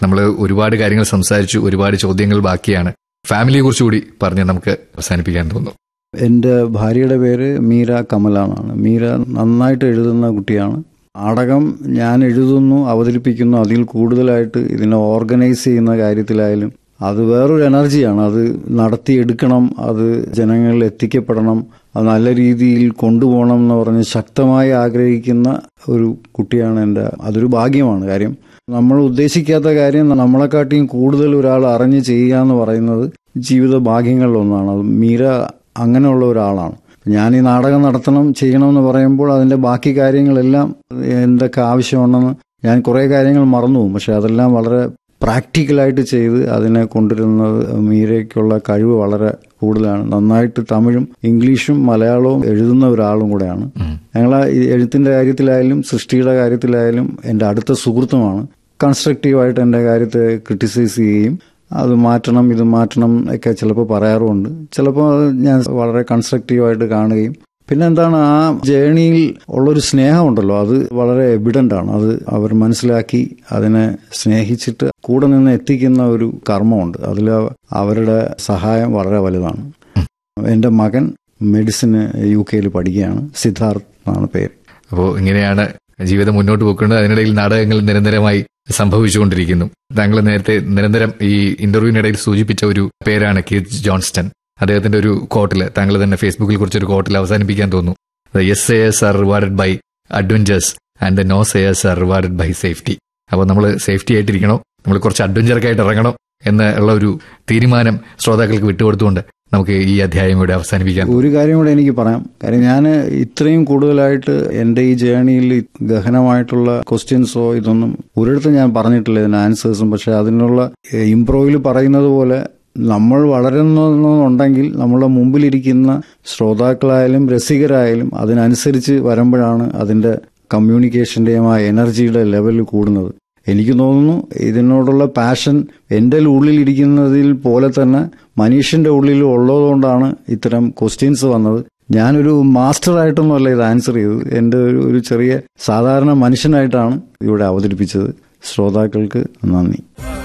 നമ്മൾ ഒരുപാട് കാര്യങ്ങൾ സംസാരിച്ചു ഒരുപാട് ചോദ്യങ്ങൾ ബാക്കിയാണ് ഫാമിലിയെ കുറിച്ച് കൂടി പറഞ്ഞ് നമുക്ക് അവസാനിപ്പിക്കാൻ തോന്നുന്നു എൻ്റെ ഭാര്യയുടെ പേര് മീര കമല എന്നാണ് മീര നന്നായിട്ട് എഴുതുന്ന കുട്ടിയാണ് നാടകം ഞാൻ എഴുതുന്നു അവതരിപ്പിക്കുന്നു അതിൽ കൂടുതലായിട്ട് ഇതിനെ ഓർഗനൈസ് ചെയ്യുന്ന കാര്യത്തിലായാലും അത് വേറൊരു എനർജിയാണ് അത് നടത്തിയെടുക്കണം അത് ജനങ്ങളിൽ എത്തിക്കപ്പെടണം അത് നല്ല രീതിയിൽ കൊണ്ടുപോകണം എന്ന് പറഞ്ഞ് ശക്തമായി ആഗ്രഹിക്കുന്ന ഒരു കുട്ടിയാണ് എൻ്റെ അതൊരു ഭാഗ്യമാണ് കാര്യം നമ്മൾ ഉദ്ദേശിക്കാത്ത കാര്യം നമ്മളെക്കാട്ടിയും കൂടുതൽ ഒരാൾ അറിഞ്ഞ് ചെയ്യുക എന്ന് പറയുന്നത് ജീവിത ഭാഗ്യങ്ങളിലൊന്നാണ് അത് മീര അങ്ങനെയുള്ള ഒരാളാണ് ഞാൻ ഈ നാടകം നടത്തണം ചെയ്യണമെന്ന് പറയുമ്പോൾ അതിന്റെ ബാക്കി കാര്യങ്ങളെല്ലാം എന്തൊക്കെ ആവശ്യമുണ്ടെന്ന് ഞാൻ കുറേ കാര്യങ്ങൾ മറന്നു പോകും പക്ഷെ അതെല്ലാം വളരെ പ്രാക്ടിക്കലായിട്ട് ചെയ്ത് അതിനെ കൊണ്ടുവരുന്നത് മീരയ്ക്കുള്ള കഴിവ് വളരെ കൂടുതലാണ് നന്നായിട്ട് തമിഴും ഇംഗ്ലീഷും മലയാളവും എഴുതുന്ന ഒരാളും കൂടെയാണ് ഞങ്ങൾ എഴുത്തിന്റെ കാര്യത്തിലായാലും സൃഷ്ടിയുടെ കാര്യത്തിലായാലും എൻ്റെ അടുത്ത സുഹൃത്തുമാണ് കൺസ്ട്രക്റ്റീവായിട്ട് എൻ്റെ കാര്യത്തെ ക്രിട്ടിസൈസ് ചെയ്യുകയും അത് മാറ്റണം ഇത് മാറ്റണം ഒക്കെ ചിലപ്പോൾ പറയാറുമുണ്ട് ചിലപ്പോൾ അത് ഞാൻ വളരെ കൺസ്ട്രക്റ്റീവായിട്ട് കാണുകയും പിന്നെ എന്താണ് ആ ജേണിയിൽ ഉള്ളൊരു സ്നേഹമുണ്ടല്ലോ അത് വളരെ എവിഡന്റ് ആണ് അത് അവർ മനസ്സിലാക്കി അതിനെ സ്നേഹിച്ചിട്ട് കൂടെ നിന്ന് എത്തിക്കുന്ന ഒരു കർമ്മമുണ്ട് അതിൽ അവരുടെ സഹായം വളരെ വലുതാണ് എൻ്റെ മകൻ മെഡിസിന് യു കെയിൽ പഠിക്കുകയാണ് സിദ്ധാർത്ഥ് എന്നാണ് പേര് അപ്പോൾ ഇങ്ങനെയാണ് ജീവിതം മുന്നോട്ട് പോക്കുന്നത് അതിനിടയിൽ നാടകങ്ങൾ നിരന്തരമായി സംഭവിച്ചുകൊണ്ടിരിക്കുന്നു താങ്കൾ നേരത്തെ നിരന്തരം ഈ ഇന്റർവ്യൂവിനിടയിൽ സൂചിപ്പിച്ച ഒരു പേരാണ് കീത്ത് ജോൺസ്റ്റൺ അദ്ദേഹത്തിന്റെ ഒരു കോട്ടിൽ താങ്കൾ തന്നെ ഫേസ്ബുക്കിൽ കുറിച്ചൊരു കോട്ടിൽ അവസാനിപ്പിക്കാൻ തോന്നുന്നു yes yes are rewarded by adventures and the no sayers are rewarded by safety അപ്പോൾ നമ്മൾ സേഫ്റ്റി ആയിട്ടിരിക്കണോ നമ്മൾ കുറച്ച് അഡ്വഞ്ചറൊക്കെ ആയിട്ട് ഇറങ്ങണം എന്നുള്ള ഒരു തീരുമാനം ശ്രോതാക്കൾക്ക് വിട്ടുകൊടുത്തുകൊണ്ട് നമുക്ക് ഈ അധ്യായം ഇവിടെ അവസാനിപ്പിക്കാം ഒരു കാര്യം കൂടെ എനിക്ക് പറയാം കാര്യം ഞാൻ ഇത്രയും കൂടുതലായിട്ട് എൻ്റെ ഈ ജേണിയിൽ ഗഹനമായിട്ടുള്ള ക്വസ്റ്റ്യൻസോ ഇതൊന്നും ഒരിടത്തും ഞാൻ പറഞ്ഞിട്ടില്ല ഇതിന് ആൻസേഴ്സും പക്ഷെ അതിനുള്ള ഇംപ്രോവിൽ പറയുന്നത് പോലെ നമ്മൾ വളരുന്നുണ്ടെങ്കിൽ നമ്മളുടെ മുമ്പിലിരിക്കുന്ന ശ്രോതാക്കളായാലും രസികരായാലും അതിനനുസരിച്ച് വരുമ്പോഴാണ് അതിന്റെ കമ്മ്യൂണിക്കേഷന്റെയും ആ എനർജിയുടെ ലെവൽ കൂടുന്നത് എനിക്ക് തോന്നുന്നു ഇതിനോടുള്ള പാഷൻ എൻ്റെ ഉള്ളിലിരിക്കുന്നതിൽ പോലെ തന്നെ മനുഷ്യന്റെ ഉള്ളിൽ ഉള്ളതുകൊണ്ടാണ് ഇത്തരം ക്വസ്റ്റ്യൻസ് വന്നത് ഞാനൊരു മാസ്റ്റർ ആയിട്ടൊന്നുമല്ല ഇത് ആൻസർ ചെയ്തത് എൻ്റെ ഒരു ഒരു ചെറിയ സാധാരണ മനുഷ്യനായിട്ടാണ് ഇവിടെ അവതരിപ്പിച്ചത് ശ്രോതാക്കൾക്ക് നന്ദി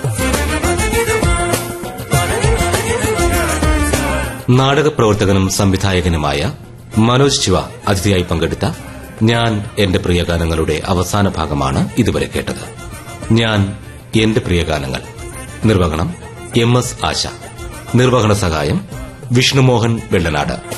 നാടക പ്രവർത്തകനും സംവിധായകനുമായ മനോജ് ശിവ അതിഥിയായി പങ്കെടുത്ത ഞാൻ എന്റെ പ്രിയഗാനങ്ങളുടെ അവസാന ഭാഗമാണ് ഇതുവരെ കേട്ടത് ഞാൻ എന്റെ പ്രിയഗാനങ്ങൾ നിർവഹണം എം എസ് ആശ നിർവഹണ സഹായം വിഷ്ണുമോഹൻ വെള്ളനാട്